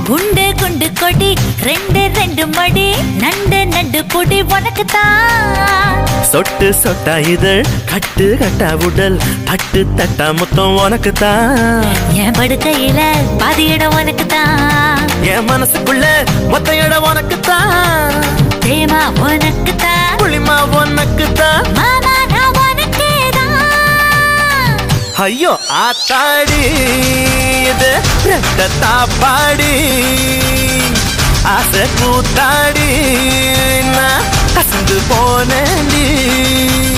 குண்டு குண்டு கொடி ரெண்டு ரெண்டு மடி நண்டு நண்டு பொடி உனக்கு தான் சொட்டு சொட்டா இதழ் கட்டு கட்டா உடல் தட்டு தட்டா முத்தம் உனக்கு தான் என் படுக்கையில பாதி இடம் உனக்கு தான் என் மனசுக்குள்ள மொத்த இடம் உனக்கு தான் தேமா உனக்கு தான் புளிமா உனக்கு தான் மாமா நான் உனக்கே தான் ஐயோ ஆத்தாடி இது ரெட்ட தாப்பாடி ஆசை கூத்தாடி நான் கசந்து போனேன்டி